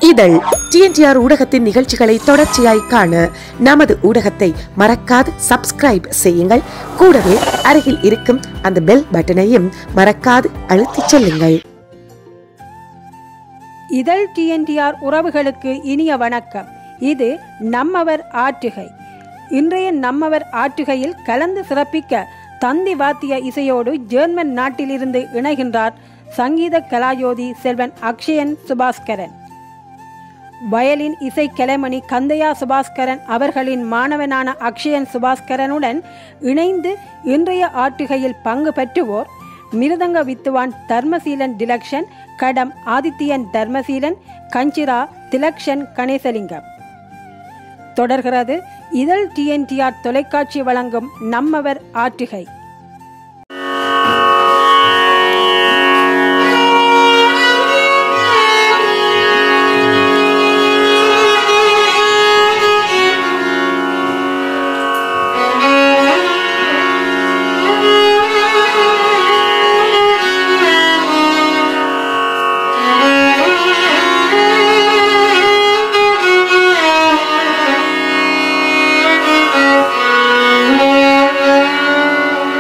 இதழ் டிஎன்டிஆர் ஊடகத்தின் நிகழ்ச்சிகளை தொடர்ச்சியாய் காண நமது ஊடகத்தை மறக்காது சப்ஸ்கிரைப் செய்யுங்கள் கூடவே அருகில் இருக்கும் அந்த பெல் பட்டனையும் மறக்காது அழுத்திச் செல்லுங்கள் இதழ் டிஎன்டிஆர் உறவுகளுக்கு இனிய வணக்கம் இது நம்மவர் ஆற்றுகை இன்றைய நம்மவர் ஆற்றுகையில் கலந்து சிறப்பிக்க தந்தி வாத்திய இசையோடு ஜெர்மன் நாட்டிலிருந்து இணைகின்றார் சங்கீத கலாயோதி செல்வன் அக்ஷயன் சுபாஸ்கரன் வயலின் இசை கலைமணி கந்தையா சுபாஸ்கரன் அவர்களின் மாணவனான அக்ஷயன் சுபாஸ்கரனுடன் இணைந்து இன்றைய ஆற்றுகையில் பங்கு பெற்றுவோர் மிருதங்க வித்துவான் தர்மசீலன் டிலக்ஷன் கடம் ஆதித்யன் தர்மசீலன் கஞ்சிரா திலக்ஷன் கணேசலிங்கம் தொடர்கிறது இதழ் டிஎன்டிஆர் தொலைக்காட்சி வழங்கும் நம்மவர் ஆற்றுகை Thank you.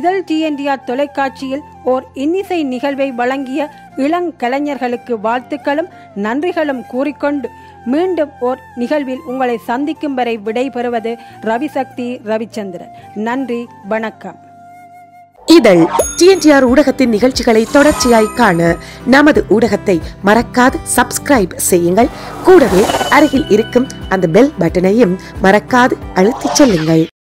இதழ் டிஎன்டிஆர் தொலைக்காட்சியில் ஓர் இன்னிசை நிகழ்வை வழங்கிய இளங்கலைஞர்களுக்கு வாழ்த்துக்களும் நன்றிகளும் கூறிக்கொண்டு மீண்டும் ஓர் நிகழ்வில் உங்களை சந்திக்கும் வரை விடைபெறுவது ரவிசக்தி ரவிச்சந்திரன் நன்றி வணக்கம் இதழ் டிஎன்டிஆர் ஊடகத்தின் நிகழ்ச்சிகளை தொடர்ச்சியாய் காண நமது ஊடகத்தை மறக்காது சப்ஸ்கிரைப் செய்யுங்கள் கூடவே அருகில் இருக்கும் அந்த பெல் பட்டனையும் மறக்காது அழுத்திச் செல்லுங்கள்